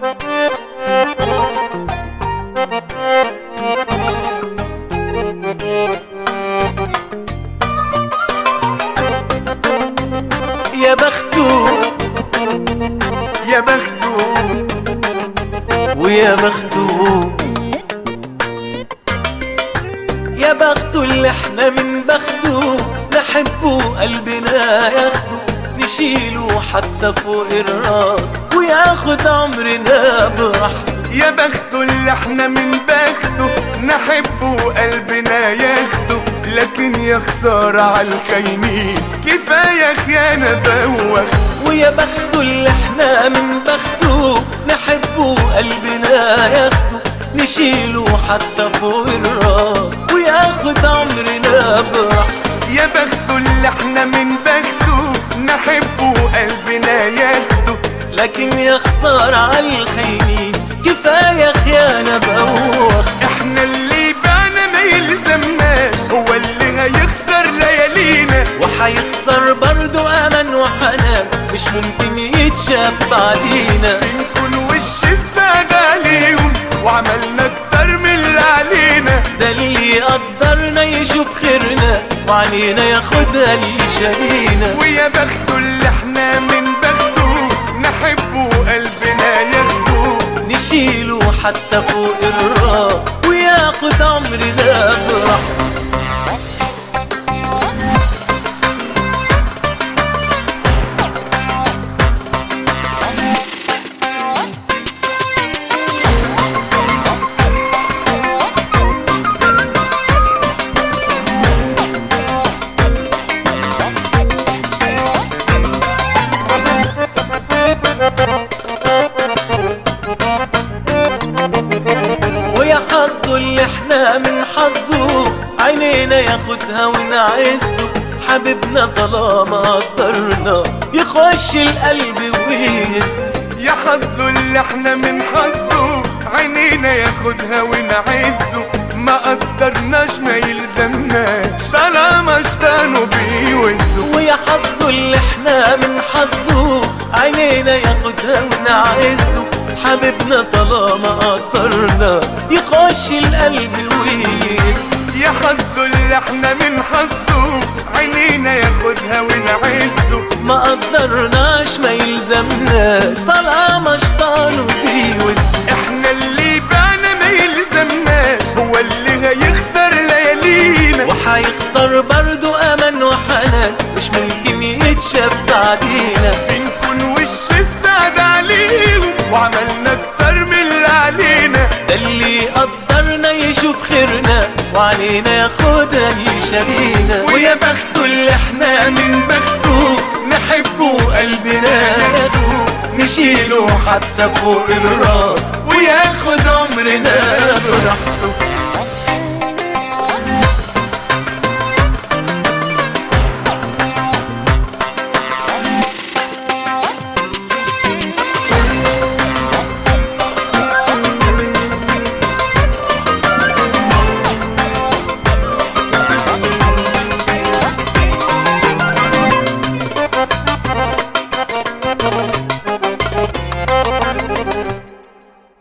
يا بخته يا بخته ويا بخته يا بخته اللي احنا من بخته نحبه قلبنا ياخده نشيله حتى فوق الراس وياخد عمرنا براحته يا بخته اللي احنا من بخته نحبه قلبنا ياخده لكن يا خسارة على الخاينين كفاية خيانة بوخ ويا بخته اللي احنا من بخته نحبه قلبنا ياخده نشيله حتى فوق الراس وياخد عمرنا براحته يا بخته اللي احنا من بخته نحبه قلبنا ياخده لكن يا خسارة على الخاينين كفاية خيانة بوخ احنا اللي بعنا ما يلزمناش هو اللي هيخسر ليالينا وحيخسر برضو أمل وحنان مش ممكن يتشاف بعدينا بنكون وش السعادة عليهم وعملنا اكتر من اللي علينا ده اللي يقدرنا يشوف خيرنا وعنينا ياخدها اللي شارينا ويا بخته اللي احنا من بخته نحبه قلبنا ياخده نشيله حتى فوق الراس وياخد عمرنا براحته ويا حظه اللي احنا من حظه عينينا ياخدها ونعزه حبيبنا طالما قدرنا يخش القلب ويهزه يا حظه اللي احنا من حظه عينينا ياخدها ونعزه ما قدرناش ما يلزمناش طالما اشتانوا بيوزوا ويا حظه اللي احنا من حظه عينينا ياخدها ونعزه حبيبنا طالما قدرنا يخش القلب ويهزه يا حظه اللي احنا من حظه عينينا ياخدها ونعزه ما قدرناش ما يلزمناش طالما شطانه بيوزه احنا اللي بعنا ما يلزمناش هو اللي هيخسر ليالينا وحيخسر برضو امان وحنان مش ممكن يتشاف بعدينا بنكون وش السعادة عليهم وعملنا اكتر من اللي علينا ده اللي يقدرنا يشوف خيرنا وعلينا ياخدها اللي شارينا ويا بخته اللي احنا من بخته نحبه قلبنا ياخده نشيله حتى فوق الراس وياخد عمرنا براحته